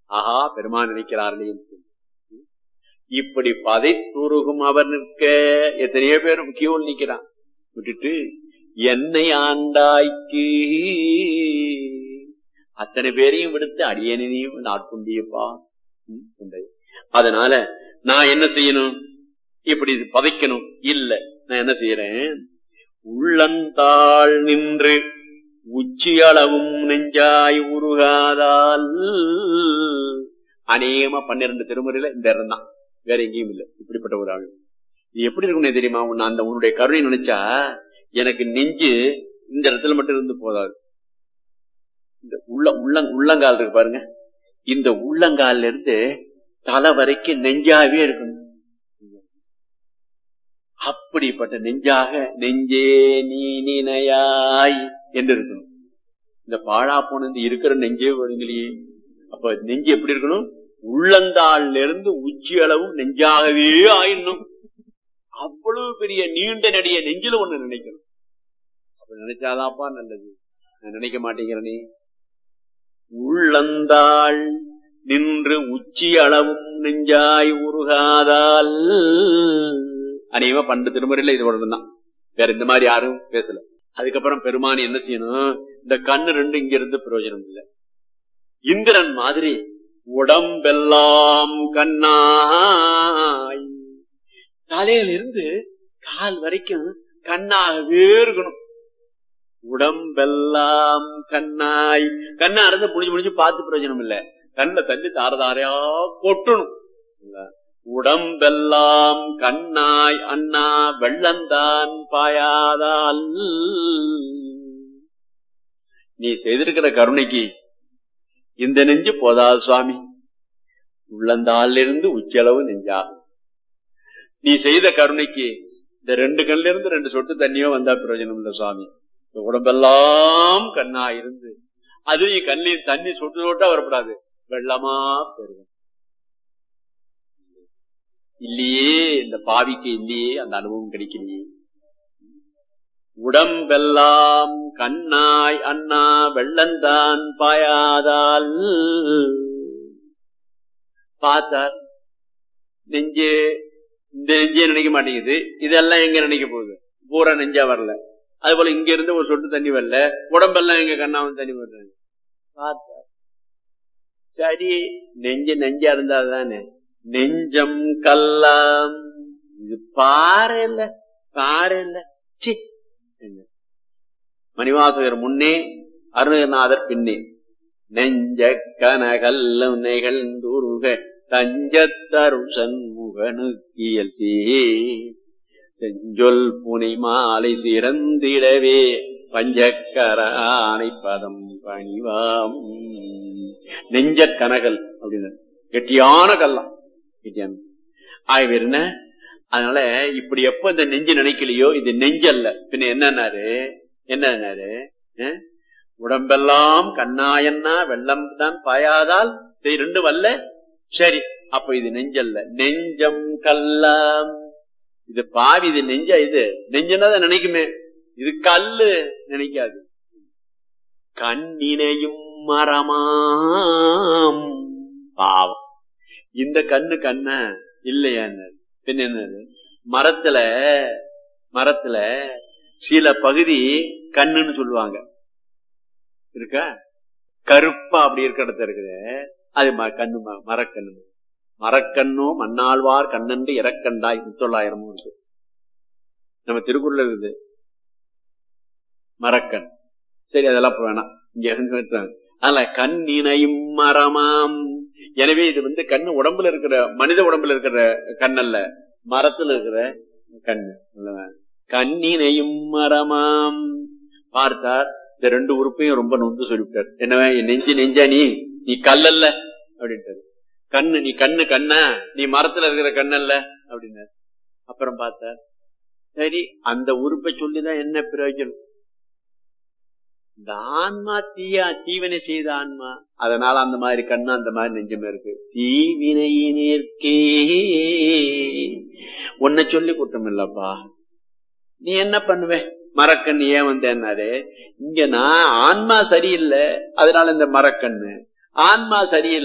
ஆஹா பெருமான் நினைக்கிறார்களே இப்படி பதை தூருகும் அவர் நிற்க எத்தனையோ பேர் கியூல் நிக்கிறான் விட்டுட்டு என்னை ஆண்டாய்க்கு அத்தனை பேரையும் விடுத்து அடியனையும் நாட்கொண்டியப்பா அதனால நான் என்ன செய்யணும் இப்படி பதைக்கணும் இல்ல நான் என்ன செய்யறேன் உள்ளந்தாள் நின்று உச்சியளவும் நெஞ்சாய் உருகாதால் அநேகமா பன்னிரண்டு திருமுறையில இந்த இடம் தான் வேற எங்கேயும் இல்லை இப்படிப்பட்ட ஒரு ஆள் இது எப்படி இருக்கும்னு தெரியுமா உன்னை அந்த உன்னுடைய கருணை நினைச்சா எனக்கு நெஞ்சு இந்த இடத்துல மட்டும் இருந்து போதாது இந்த உள்ள உள்ள உள்ளங்கால் இருக்கு பாருங்க இந்த உள்ளங்கால்ல இருந்து தலை வரைக்கும் நெஞ்சாவே இருக்கணும் அப்படிப்பட்ட நெஞ்சாக நெஞ்சே நீ நினையாய் என்று இருக்கணும் இந்த பாழா போனது இருக்கிற நெஞ்சே வருங்களையே அப்ப நெஞ்சு எப்படி இருக்கணும் உள்ளந்தாள்ல இருந்து உச்சி அளவு நெஞ்சாகவே ஆயிடணும் அவ்வளவு பெரிய நீண்ட நடிய நெஞ்சில ஒண்ணு நினைக்கணும் அப்ப நினைச்சாதாப்பா நல்லது நான் நினைக்க மாட்டேங்கிறனே உள்ளந்தாள் நின்று உச்சி அளவும் நெஞ்சாய் உருகாதால் அநேகமா பண்டு திருமுறையில இது ஒன்றுதான் வேற இந்த மாதிரி யாரும் பேசல அதுக்கப்புறம் பெருமானி என்ன செய்யணும் இந்த கண்ணு ரெண்டு இங்க இருந்து பிரயோஜனம் இல்லை இந்திரன் மாதிரி உடம்பெல்லாம் கண்ணாய் தலையில இருந்து கால் வரைக்கும் கண்ணாகவே இருக்கணும் உடம்பெல்லாம் கண்ணாய் கண்ணா இருந்து புடிஞ்சு புடிஞ்சு பார்த்து பிரயோஜனம் இல்ல கண்ண தண்ணி தாரதாரையா கொட்டணும் உடம்பெல்லாம் கண்ணாய் அண்ணா வெள்ளந்தான் பாயாதால் நீ செய்திருக்கிற கருணைக்கு இந்த நெஞ்சு போதாது சுவாமி உள்ளந்தால இருந்து உச்சளவு நெஞ்சாகும் நீ செய்த கருணைக்கு இந்த ரெண்டு கண்ல இருந்து ரெண்டு சொட்டு தண்ணியோ வந்தா பிரயோஜனம் இல்ல சுவாமி இந்த உடம்பெல்லாம் கண்ணா இருந்து அது நீ கண்ணில் தண்ணி சொட்டு சொட்டா வரப்படாது வெள்ளமா பெருகும் இல்லையே இந்த பாவிக்கு இல்லையே அந்த அனுபவம் கிடைக்கலையே உடம்பெல்லாம் கண்ணாய் அண்ணா வெள்ளந்தான் பாயாதால் பார்த்தார் நெஞ்சு இந்த நெஞ்சே நினைக்க மாட்டேங்குது இதெல்லாம் எங்க நினைக்க போகுது பூரா நெஞ்சா வரல அது போல இங்க இருந்து ஒரு சொட்டு தண்ணி வரல உடம்பெல்லாம் எங்க கண்ணாவும் தண்ணி வர்றாங்க பார்த்தார் சரி நெஞ்சு நெஞ்சா இருந்தா தானே நெஞ்சம் கல்லாம் இது பாறை இல்ல பாறை இல்ல சி மணிவாசகர் முன்னே அருணநாதர் பின்னே நெஞ்ச கனகல்லும் நெகழ்ந்துருக தஞ்சத்தருள் சண்முகனுக்கியல் செஞ்சொல் புனை மாலை சிறந்திடவே பஞ்சக்கர ஆணை பதம் பணிவாம் நெஞ்ச கனகல் அப்படின்னு கெட்டியான கல்லாம் கெட்டியான ஆகவே என்ன அதனால இப்படி எப்ப இந்த நெஞ்சு நினைக்கலையோ இது நெஞ்சல்ல பின்ன என்னன்னாரு என்னன்னாரு உடம்பெல்லாம் கண்ணாயன்னா வெள்ளம் தான் பாயாதால் ரெண்டு வல்ல சரி அப்ப இது நெஞ்சல்ல நெஞ்சம் கல்லாம் இது பாவி இது நெஞ்ச இது நெஞ்சன்னா நினைக்குமே இது கல்லு நினைக்காது கண்ணினையும் மரமாம் பாவம் இந்த கண்ணு கண்ண இல்லையா பின் என்னது மரத்துல மரத்துல சில பகுதி கண்ணுன்னு சொல்லுவாங்க இருக்க கருப்பா அப்படி இருக்கிற இடத்துல இருக்குது அது கண்ணு மரக்கண்ணு மரக்கண்ணோ மண்ணாழ்வார் கண்ணன்று இறக்கண்டாய் முத்தொள்ளாயிரமும் இருக்கு நம்ம திருக்குறள் இருக்குது மரக்கண் சரி அதெல்லாம் வேணாம் இங்க அதனால கண்ணினையும் மரமாம் எனவே இது வந்து கண்ணு உடம்புல இருக்கிற மனித உடம்புல இருக்கிற கண்ணல்ல மரத்துல இருக்கிற கண்ணு கண்ணினையும் மரமாம் பார்த்தார் இந்த ரெண்டு உறுப்பையும் ரொம்ப நொந்து சொல்லிவிட்டார் என்னவே நெஞ்சு நெஞ்சா நீ நீ கல்லல்ல அப்படின்ட்டாரு கண்ணு நீ கண்ணு கண்ணா நீ மரத்துல இருக்கிற கண்ணல்ல அப்படின்னாரு அப்புறம் பார்த்தார் சரி அந்த உறுப்பை சொல்லிதான் என்ன பிரயோஜனம் இந்த ஆன்மா தீயா தீவினை செய்த ஆன்மா அதனால அந்த மாதிரி கண்ணு அந்த மாதிரி நெஞ்சமே இருக்கு தீவினையினேற்கே உன்னை சொல்லி குற்றம் இல்லப்பா நீ என்ன பண்ணுவ மரக்கண்ணு ஏன் வந்தேன்னாரு இங்க நான் ஆன்மா சரியில்லை அதனால இந்த மரக்கண்ணு ஆன்மா சரியில்லை